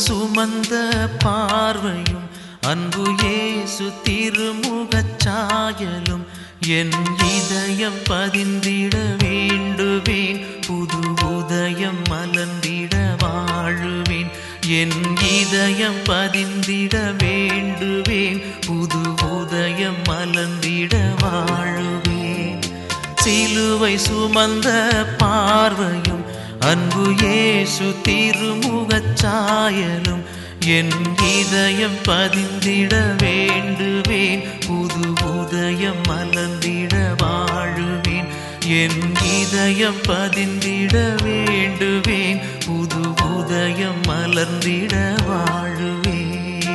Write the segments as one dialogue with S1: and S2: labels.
S1: சுமந்த பார்வையும் அன்பு இயேசு திருமுகச் சாயலும் என் இதயம் பதிந்திட வேண்டுவேன் புது உதயம் மலர்ந்திட வாழுவேன் என் இதயம் பதிந்திட வேண்டுவேன் புது உதயம் மலர்ந்திட வாழுவேன் சிலுவை சுமந்த பார்வையும் அன்பு இயேசு திருமுகச் சாயலும் என் இதயம் பதிந்திட வேண்டுவேன் புது உதயம் மலர்ந்திட வாழுவேன் என் இதயம் பதிந்திட வேண்டுவேன் புது உதயம் மலர்ந்திட வாழுவேன்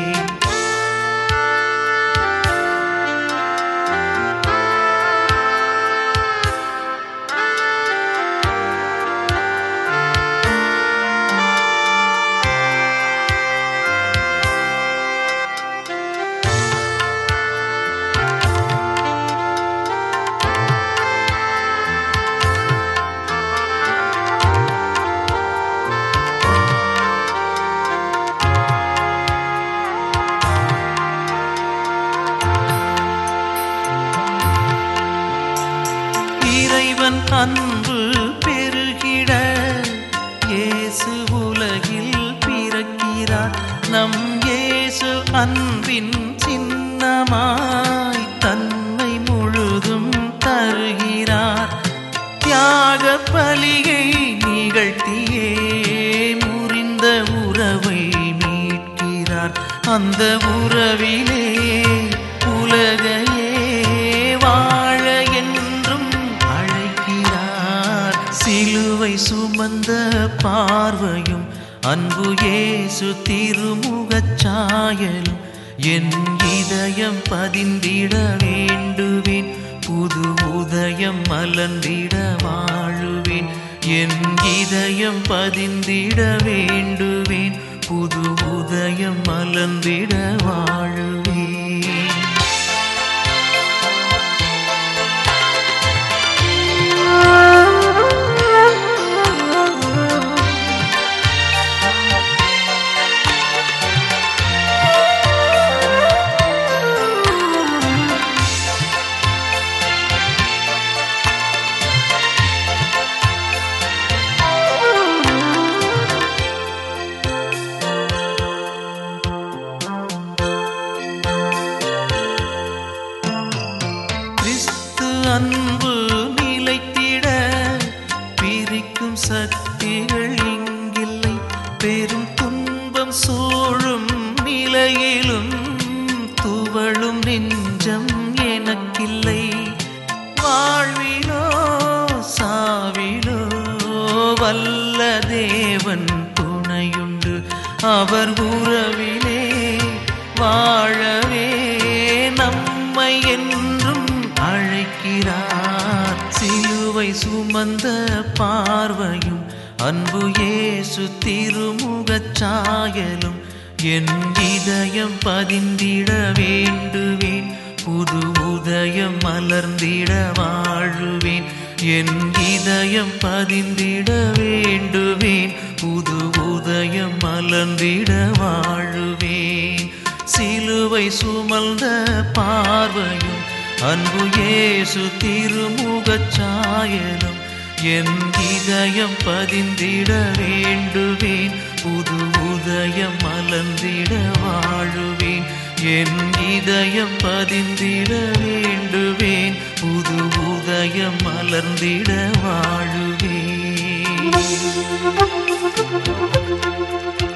S1: இறைவன் அன்பு பெருகிட இயேசு உலகில் பிறக்கிறார் நம் இயேசு அன்பின் சின்னமாய் தன்னை முழுதும் தருகிறார் தியாக பலிகை நிகழ்த்தியே முறிந்த உறவை மீட்கிறார் அந்த உறவிலே உலகையே வாழ என்றும் அழைக்கிறார் சிலுவை சுமந்த பார்வையும் அன்பு இயேசு திருமுகச் சாயலும் என் இதயம் பதிந்திட வேண்டுவேன் புது உதயம் மலர்ந்திட வாழுவேன் என் இதயம் பதிந்திட வேண்டுவேன் புது உதயம் மலர்ந்திட வாழுவேன் கிறிஸ்து அன்பு நிலைத்திட பிரிக்கும் சக்திகள் இங்கில்லை பெரும் துன்பம் சூழும் நிலையிலும் துவளும் நெஞ்சம் எனக்கில்லை வாழ்விலோ சாவிலோ வல்ல தேவன் துணையுண்டு அவர் உறவிலே வாழவே நம்மை என்றும் அழைக்கிறார் சிலுவை சுமந்த பார்வையும் அன்பு இயேசு திருமுகச் சாயலும் என் இதயம் பதிந்திட வேண்டுவேன் புது உதயம் மலர்ந்திட வாழுவேன் என் இதயம் பதிந்திட வேண்டுவேன் புது உதயம் மலர்ந்திட வாழுவேன் சிலுவை சுமந்த பார்வையும் அன்பு இயேசு திருமுகச் சாயலும் என் இதயம் பதிந்திட வேண்டுவேன் புது உதயம் மலர்ந்திட வாழுவேன் என் இதயம் பதிந்திட வேண்டுவேன் புது உதயம் மலர்ந்திட வாழுவேன்